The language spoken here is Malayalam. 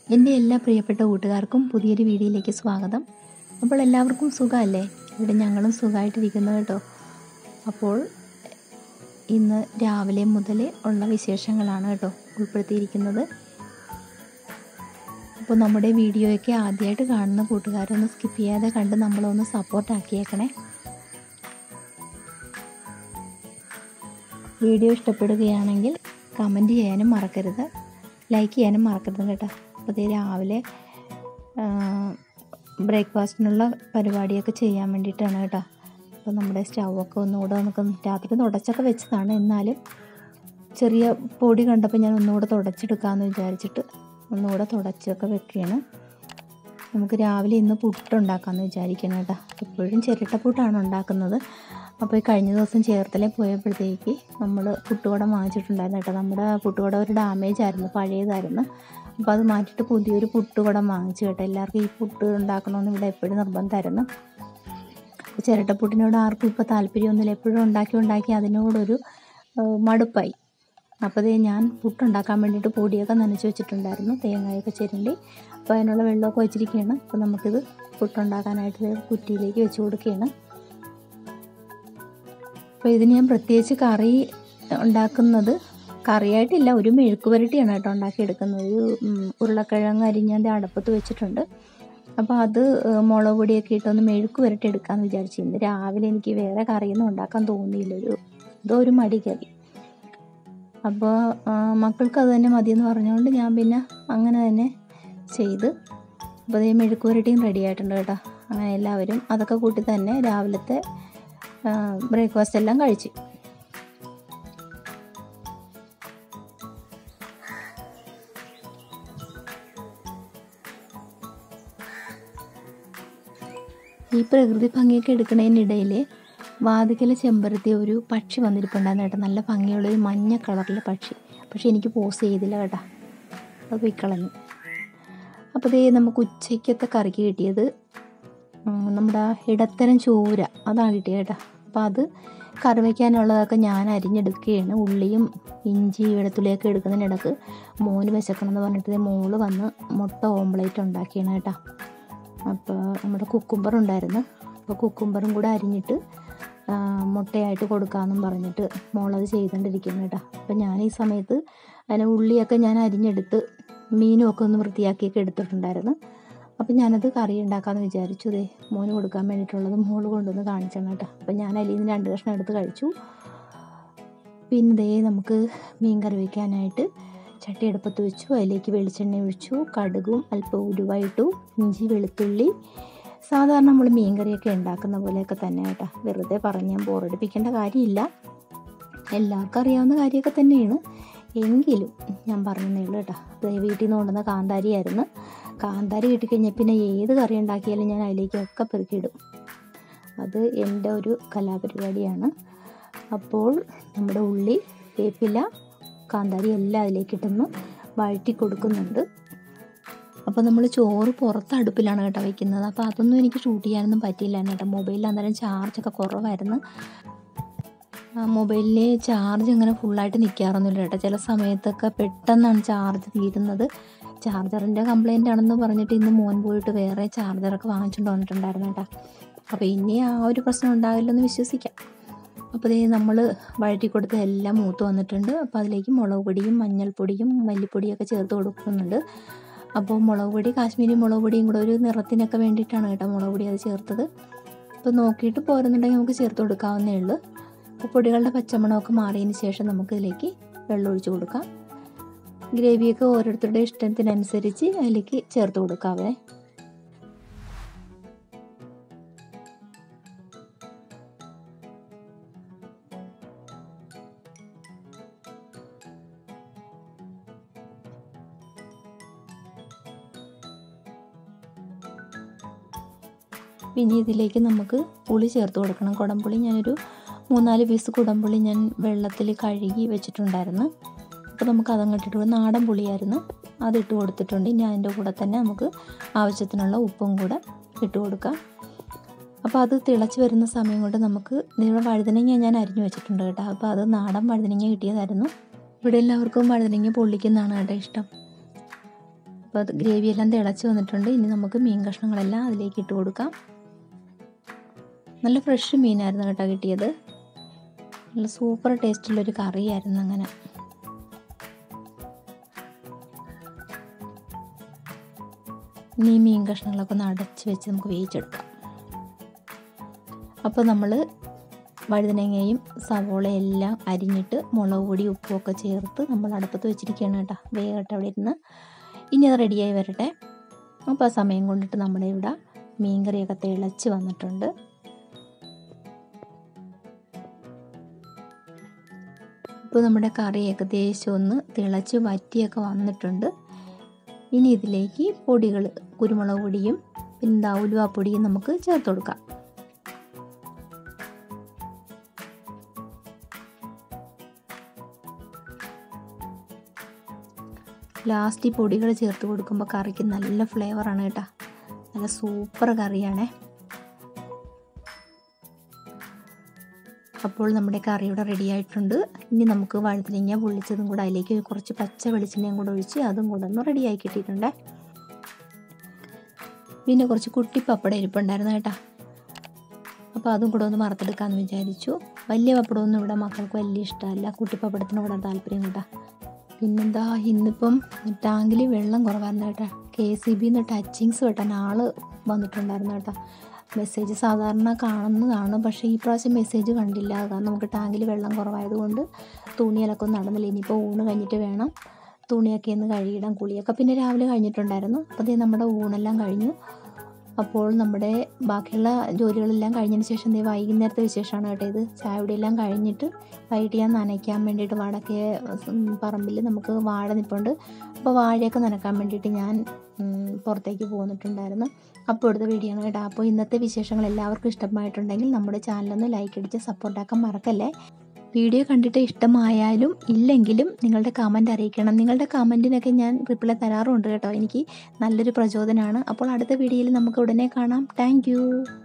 എൻ്റെ എല്ലാ പ്രിയപ്പെട്ട കൂട്ടുകാർക്കും പുതിയൊരു വീഡിയോയിലേക്ക് സ്വാഗതം അപ്പോൾ എല്ലാവർക്കും സുഖമല്ലേ ഇവിടെ ഞങ്ങളും സുഖമായിട്ടിരിക്കുന്നു കേട്ടോ അപ്പോൾ ഇന്ന് രാവിലെ മുതൽ ഉള്ള വിശേഷങ്ങളാണ് കേട്ടോ ഉൾപ്പെടുത്തിയിരിക്കുന്നത് അപ്പോൾ നമ്മുടെ വീഡിയോയൊക്കെ ആദ്യമായിട്ട് കാണുന്ന കൂട്ടുകാരൊന്ന് സ്കിപ്പ് ചെയ്യാതെ കണ്ട് നമ്മളൊന്ന് സപ്പോർട്ടാക്കിയേക്കണേ വീഡിയോ ഇഷ്ടപ്പെടുകയാണെങ്കിൽ കമൻറ്റ് ചെയ്യാനും മറക്കരുത് ലൈക്ക് ചെയ്യാനും മറക്കരുത് കേട്ടോ അപ്പോൾ ഇത് രാവിലെ ബ്രേക്ക്ഫാസ്റ്റിനുള്ള പരിപാടിയൊക്കെ ചെയ്യാൻ വേണ്ടിയിട്ടാണ് കേട്ടോ അപ്പോൾ നമ്മുടെ സ്റ്റൗവൊക്കെ ഒന്നുകൂടെ നമുക്ക് രാത്രി തുടച്ചൊക്കെ വെച്ചതാണ് എന്നാലും ചെറിയ പൊടി കണ്ടപ്പോൾ ഞാൻ ഒന്നുകൂടെ തുടച്ചെടുക്കാമെന്ന് വിചാരിച്ചിട്ട് ഒന്നുകൂടെ തുടച്ചൊക്കെ വെക്കുകയാണ് നമുക്ക് രാവിലെ ഇന്ന് പുട്ടുണ്ടാക്കാമെന്ന് വിചാരിക്കണം കേട്ടോ എപ്പോഴും ചിരട്ടപ്പുട്ടാണ് ഉണ്ടാക്കുന്നത് അപ്പോൾ ഈ കഴിഞ്ഞ ദിവസം ചേർത്തലേ പോയപ്പോഴത്തേക്ക് നമ്മൾ പുട്ടുകുടം വാങ്ങിച്ചിട്ടുണ്ടായിരുന്നു കേട്ടോ നമ്മുടെ പുട്ടുകുടം ഒരു ഡാമേജ് ആയിരുന്നു പഴയതായിരുന്നു അപ്പോൾ അത് മാറ്റിയിട്ട് പുതിയൊരു പുട്ടുകുടം വാങ്ങിച്ചു കേട്ടോ എല്ലാവർക്കും ഈ പുട്ട് ഉണ്ടാക്കണമെന്ന് ഇവിടെ എപ്പോഴും നിർബന്ധമായിരുന്നു ചിരട്ടപ്പുട്ടിനോട് ആർക്കും ഇപ്പോൾ താല്പര്യമൊന്നുമില്ല എപ്പോഴും ഉണ്ടാക്കി ഉണ്ടാക്കി അതിനോടൊരു മടുപ്പായി അപ്പോൾ അതേ ഞാൻ പുട്ടുണ്ടാക്കാൻ വേണ്ടിയിട്ട് പൊടിയൊക്കെ നനച്ച് വെച്ചിട്ടുണ്ടായിരുന്നു തേങ്ങയൊക്കെ ചിരണ്ടി അപ്പോൾ അതിനുള്ള വെള്ളമൊക്കെ വെച്ചിരിക്കുകയാണ് അപ്പോൾ നമുക്കിത് പുട്ടുണ്ടാക്കാനായിട്ട് കുറ്റിയിലേക്ക് വെച്ച് കൊടുക്കുകയാണ് അപ്പോൾ ഇതിന് ഞാൻ പ്രത്യേകിച്ച് കറി ഉണ്ടാക്കുന്നത് കറിയായിട്ടില്ല ഒരു മെഴുക്ക് പുരട്ടിയാണ് കേട്ടോ ഉണ്ടാക്കിയെടുക്കുന്നത് ഒരു ഉരുളക്കിഴങ്ങ് അരിഞ്ഞാൻ്റെ അടുപ്പത്ത് വെച്ചിട്ടുണ്ട് അപ്പോൾ അത് മുളക് പൊടിയൊക്കെ ഇട്ടൊന്ന് മെഴുക്ക് പുരട്ടി എടുക്കാമെന്ന് വിചാരിച്ചു ഇന്ന് രാവിലെ എനിക്ക് വേറെ കറിയൊന്നും ഉണ്ടാക്കാൻ തോന്നിയില്ല ഒരു എന്തോ ഒരു മടി കറി അപ്പോൾ മക്കൾക്ക് അത് തന്നെ മതിയെന്ന് പറഞ്ഞുകൊണ്ട് ഞാൻ പിന്നെ അങ്ങനെ തന്നെ ചെയ്ത് അപ്പോൾ അതേ മെഴുക്ക് പുരട്ടിയും റെഡി ആയിട്ടുണ്ട് കേട്ടോ അങ്ങനെ എല്ലാവരും അതൊക്കെ കൂട്ടി തന്നെ രാവിലത്തെ ബ്രേക്ക്ഫാസ്റ്റ് എല്ലാം കഴിച്ചു ഈ പ്രകൃതി ഭംഗിയൊക്കെ എടുക്കുന്നതിനിടയിൽ വാതിക്കല ചെമ്പരത്തി ഒരു പക്ഷി വന്നിരിപ്പുണ്ടായിരുന്നു കേട്ടോ നല്ല ഭംഗിയുള്ളൊരു മഞ്ഞ കളറിലെ പക്ഷി പക്ഷെ എനിക്ക് പോസ് ചെയ്തില്ല കേട്ടോ അത് പോയി കളഞ്ഞു അപ്പോൾ ഇതേ നമുക്ക് ഉച്ചയ്ക്കത്തെ കറിക്ക് കിട്ടിയത് നമ്മുടെ ഇടത്തരം ചൂര അതാണ് കിട്ടിയത് കേട്ടോ അപ്പോൾ അത് കറി വയ്ക്കാനുള്ളതൊക്കെ ഞാൻ അരിഞ്ഞെടുക്കുകയാണ് ഉള്ളിയും ഇഞ്ചി വെളുത്തുള്ളിയൊക്കെ എടുക്കുന്നതിനിടക്ക് മോന് വിശക്കണം എന്ന് പറഞ്ഞിട്ട് മോള് വന്ന് മുട്ട ഓംപ്ലേറ്റ് ഉണ്ടാക്കിയാണ് കേട്ടോ അപ്പോൾ നമ്മുടെ കുക്കുംബർ ഉണ്ടായിരുന്നു അപ്പോൾ കുക്കുംബറും കൂടെ അരിഞ്ഞിട്ട് മുട്ടയായിട്ട് കൊടുക്കാമെന്നും പറഞ്ഞിട്ട് മോളത് ചെയ്തുകൊണ്ടിരിക്കുന്നു കേട്ടോ അപ്പോൾ ഞാൻ ഈ സമയത്ത് അതിന് ഉള്ളിയൊക്കെ ഞാൻ അരിഞ്ഞെടുത്ത് മീനും ഒക്കെ ഒന്ന് വൃത്തിയാക്കിയൊക്കെ എടുത്തിട്ടുണ്ടായിരുന്നു അപ്പോൾ ഞാനത് കറി ഉണ്ടാക്കാമെന്ന് വിചാരിച്ചു ദേ മോന് കൊടുക്കാൻ വേണ്ടിയിട്ടുള്ളത് മോള് കൊണ്ടുവന്ന് കാണിച്ചാണ് കേട്ടോ അപ്പോൾ ഞാൻ അതിൽ നിന്ന് രണ്ട് കഷ്ണം എടുത്ത് കഴിച്ചു പിന്നെ ദേ നമുക്ക് മീൻ കറി വയ്ക്കാനായിട്ട് ചട്ടി അടുപ്പത്ത് വെച്ചു അതിലേക്ക് വെളിച്ചെണ്ണ ഒഴിച്ചു കടുകും അല്പം ഉരുവായിട്ടു ഇഞ്ചി വെളുത്തുള്ളി സാധാരണ നമ്മൾ മീൻ കറിയൊക്കെ ഉണ്ടാക്കുന്ന പോലെയൊക്കെ തന്നെ കേട്ടോ വെറുതെ പറഞ്ഞ് ഞാൻ ബോറടിപ്പിക്കേണ്ട കാര്യമില്ല എല്ലാവർക്കും അറിയാവുന്ന കാര്യമൊക്കെ തന്നെയാണ് എങ്കിലും ഞാൻ പറഞ്ഞതേ ഉള്ളൂ കേട്ടോ വീട്ടിൽ നിന്ന് കൊണ്ടുവന്ന കാന്താരിയായിരുന്നു കാന്താരി കിട്ടിക്കഴിഞ്ഞാൽ പിന്നെ ഏത് കറി ഉണ്ടാക്കിയാലും ഞാൻ അതിലേക്കൊക്കെ പെറുക്കിയിടും അത് എൻ്റെ ഒരു കലാപരിപാടിയാണ് അപ്പോൾ നമ്മുടെ ഉള്ളി വേപ്പില കാന്താരി എല്ലാം അതിലേക്ക് ഇട്ടൊന്ന് വഴറ്റി കൊടുക്കുന്നുണ്ട് അപ്പോൾ നമ്മൾ ചോറ് പുറത്ത് അടുപ്പിലാണ് കേട്ടോ വയ്ക്കുന്നത് അപ്പോൾ അതൊന്നും എനിക്ക് ഷൂട്ട് ചെയ്യാനൊന്നും പറ്റിയില്ല കേട്ടോ മൊബൈലിൽ അന്നേരം ചാർജൊക്കെ കുറവായിരുന്നു മൊബൈലിൽ ചാർജ് അങ്ങനെ ഫുള്ളായിട്ട് നിൽക്കാറൊന്നുമില്ല കേട്ടോ ചില സമയത്തൊക്കെ പെട്ടെന്നാണ് ചാർജ് തീരുന്നത് ചാർജറിൻ്റെ കംപ്ലൈൻ്റ് ആണെന്ന് പറഞ്ഞിട്ട് ഇന്ന് മോൻ പോയിട്ട് വേറെ ചാർജറൊക്കെ വാങ്ങിച്ചുകൊണ്ട് വന്നിട്ടുണ്ടായിരുന്നു കേട്ടോ അപ്പോൾ ഇനി ആ ഒരു പ്രശ്നം ഉണ്ടാവില്ലെന്ന് വിശ്വസിക്കാം അപ്പോൾ ഇതേ നമ്മൾ വഴറ്റി കൊടുത്ത് എല്ലാം മൂത്ത് വന്നിട്ടുണ്ട് അപ്പോൾ അതിലേക്ക് മുളക് പൊടിയും മഞ്ഞൾപ്പൊടിയും മല്ലിപ്പൊടിയൊക്കെ ചേർത്ത് കൊടുക്കുന്നുണ്ട് അപ്പോൾ മുളക് പൊടി കാശ്മീരി മുളക് പൊടിയും കൂടെ ഒരു നിറത്തിനൊക്കെ വേണ്ടിയിട്ടാണ് കേട്ടോ മുളക് പൊടി അത് ചേർത്തത് അപ്പോൾ നോക്കിയിട്ട് പോരുന്നുണ്ടെങ്കിൽ നമുക്ക് ചേർത്ത് കൊടുക്കാവുന്നേ ഉള്ളൂ അപ്പോൾ പൊടികളുടെ പച്ചമണമൊക്കെ മാറിയതിന് ശേഷം നമുക്ക് ഇതിലേക്ക് വെള്ളം ഒഴിച്ച് കൊടുക്കാം ഗ്രേവിയൊക്കെ ഓരോരുത്തരുടെ ഇഷ്ടത്തിനനുസരിച്ച് അതിലേക്ക് ചേർത്ത് കൊടുക്കാവേ പിന്നെ ഇതിലേക്ക് നമുക്ക് പുളി ചേർത്ത് കൊടുക്കണം കുടംപുളി ഞാനൊരു മൂന്നാല് പീസ് കുടംപുളി ഞാൻ വെള്ളത്തിൽ കഴുകി വെച്ചിട്ടുണ്ടായിരുന്നു അപ്പോൾ നമുക്ക് അതങ്ങോട്ടിട്ട് നാടൻ പുളിയായിരുന്നു അതിട്ട് കൊടുത്തിട്ടുണ്ട് ഇനി അതിൻ്റെ കൂടെ തന്നെ നമുക്ക് ആവശ്യത്തിനുള്ള ഉപ്പും കൂടെ ഇട്ട് കൊടുക്കാം അപ്പോൾ അത് തിളച്ച് വരുന്ന സമയം കൊണ്ട് നമുക്ക് നിങ്ങൾ വഴുതനങ്ങ ഞാൻ അരിഞ്ഞു വെച്ചിട്ടുണ്ട് കേട്ടോ അപ്പോൾ അത് നാടൻ വഴുതനങ്ങ കിട്ടിയതായിരുന്നു ഇവിടെ എല്ലാവർക്കും വഴുതനങ്ങ പൊള്ളിക്കുന്നതാണ് കേട്ടോ ഇഷ്ടം അപ്പോൾ അത് ഗ്രേവി എല്ലാം തിളച്ച് വന്നിട്ടുണ്ട് ഇനി നമുക്ക് മീൻ കഷ്ണങ്ങളെല്ലാം അതിലേക്ക് ഇട്ട് കൊടുക്കാം നല്ല ഫ്രഷ് മീനായിരുന്നു കേട്ടോ കിട്ടിയത് നല്ല സൂപ്പർ ടേസ്റ്റുള്ളൊരു കറിയായിരുന്നു അങ്ങനെ ഇനി ഈ മീൻ കഷ്ണങ്ങളൊക്കെ ഒന്ന് അടച്ച് വെച്ച് നമുക്ക് വേവിച്ചെടുക്കാം അപ്പോൾ നമ്മൾ വഴുതനങ്ങയും സവോളയും എല്ലാം അരിഞ്ഞിട്ട് മുളക് പൊടി ഉപ്പുമൊക്കെ ചേർത്ത് നമ്മൾ അടുപ്പത്ത് വെച്ചിരിക്കുകയാണ് കേട്ടോ വേഗട്ടെ അവിടെ ഇരുന്ന് ഇനി അത് റെഡിയായി വരട്ടെ അപ്പോൾ ആ സമയം കൊണ്ടിട്ട് നമ്മുടെ ഇവിടെ മീൻകറിയൊക്കെ തിളച്ച് വന്നിട്ടുണ്ട് ഇപ്പോൾ നമ്മുടെ കറി ഏകദേശം ഒന്ന് തിളച്ച് വറ്റിയൊക്കെ വന്നിട്ടുണ്ട് ഇനി ഇതിലേക്ക് പൊടികൾ കുരുമുളക് പൊടിയും പിന്നെ ഉലുവാപ്പൊടിയും നമുക്ക് ചേർത്ത് കൊടുക്കാം ലാസ്റ്റ് ഈ പൊടികൾ ചേർത്ത് കൊടുക്കുമ്പോൾ കറിക്ക് നല്ല ഫ്ലേവറാണ് കേട്ടോ നല്ല സൂപ്പർ കറിയാണേ അപ്പോൾ നമ്മുടെ കറി ഇവിടെ റെഡി ആയിട്ടുണ്ട് ഇനി നമുക്ക് വഴുതനങ്ങ പൊള്ളിച്ചതും കൂടെ അതിലേക്ക് കുറച്ച് പച്ച വെളിച്ചെണ്ണയും കൂടെ ഒഴിച്ച് അതും കൂടെ ഒന്ന് റെഡിയായി കിട്ടിയിട്ടുണ്ട് പിന്നെ കുറച്ച് കുട്ടി പപ്പടം ഇരിപ്പുണ്ടായിരുന്നു കേട്ടോ അപ്പോൾ അതും കൂടെ ഒന്ന് വറുത്തെടുക്കാമെന്ന് വിചാരിച്ചു വലിയ പപ്പടമൊന്നും ഇവിടെ മക്കൾക്ക് വലിയ ഇഷ്ടമല്ല കുട്ടിപ്പപ്പടത്തിനോടാണ് താല്പര്യം കേട്ടോ പിന്നെന്താ ഇന്നിപ്പം ടാങ്കിൽ വെള്ളം കുറവായിരുന്നു കേട്ടോ കെ സി ബിന്ന് ടച്ചിങ്സ് വെട്ടാൻ ആൾ വന്നിട്ടുണ്ടായിരുന്നു കേട്ടോ മെസ്സേജ് സാധാരണ കാണുന്നതാണ് പക്ഷേ ഈ പ്രാവശ്യം മെസ്സേജ് കണ്ടില്ല കാരണം നമുക്ക് ടാങ്കിൽ വെള്ളം കുറവായതുകൊണ്ട് തുണിയിലൊക്കെ ഒന്നും നടന്നില്ല ഇനിയിപ്പോൾ ഊണ് കഴിഞ്ഞിട്ട് വേണം തുണിയൊക്കെ ഒന്ന് കഴുകിയിടാൻ കുളിയൊക്കെ പിന്നെ രാവിലെ കഴിഞ്ഞിട്ടുണ്ടായിരുന്നു അപ്പോൾ ദേ നമ്മുടെ ഊണെല്ലാം കഴിഞ്ഞു അപ്പോൾ നമ്മുടെ ബാക്കിയുള്ള ജോലികളെല്ലാം കഴിഞ്ഞതിന് ശേഷം ദേ വൈകുന്നേരത്തെ വിശേഷമാണ് കേട്ടോ ഇത് ചായയുടെയെല്ലാം കഴിഞ്ഞിട്ട് വൈകിട്ട് ഞാൻ നനയ്ക്കാൻ വേണ്ടിയിട്ട് വടക്കേ പറമ്പിൽ നമുക്ക് വാഴ നിൽപ്പുണ്ട് അപ്പോൾ വാഴയൊക്കെ നനക്കാൻ വേണ്ടിയിട്ട് ഞാൻ പുറത്തേക്ക് പോന്നിട്ടുണ്ടായിരുന്നു അപ്പോൾ എടുത്ത വീഡിയോ ആണ് കേട്ടോ അപ്പോൾ ഇന്നത്തെ വിശേഷങ്ങൾ എല്ലാവർക്കും ഇഷ്ടമായിട്ടുണ്ടെങ്കിൽ നമ്മുടെ ചാനലൊന്ന് ലൈക്ക് അടിച്ച് സപ്പോർട്ടാക്കാൻ മറക്കല്ലേ വീഡിയോ കണ്ടിട്ട് ഇഷ്ടമായാലും ഇല്ലെങ്കിലും നിങ്ങളുടെ കമൻറ്റ് അറിയിക്കണം നിങ്ങളുടെ കമൻറ്റിനൊക്കെ ഞാൻ റിപ്ലൈ തരാറുണ്ട് കേട്ടോ എനിക്ക് നല്ലൊരു പ്രചോദനമാണ് അപ്പോൾ അടുത്ത വീഡിയോയിൽ നമുക്ക് ഉടനെ കാണാം താങ്ക്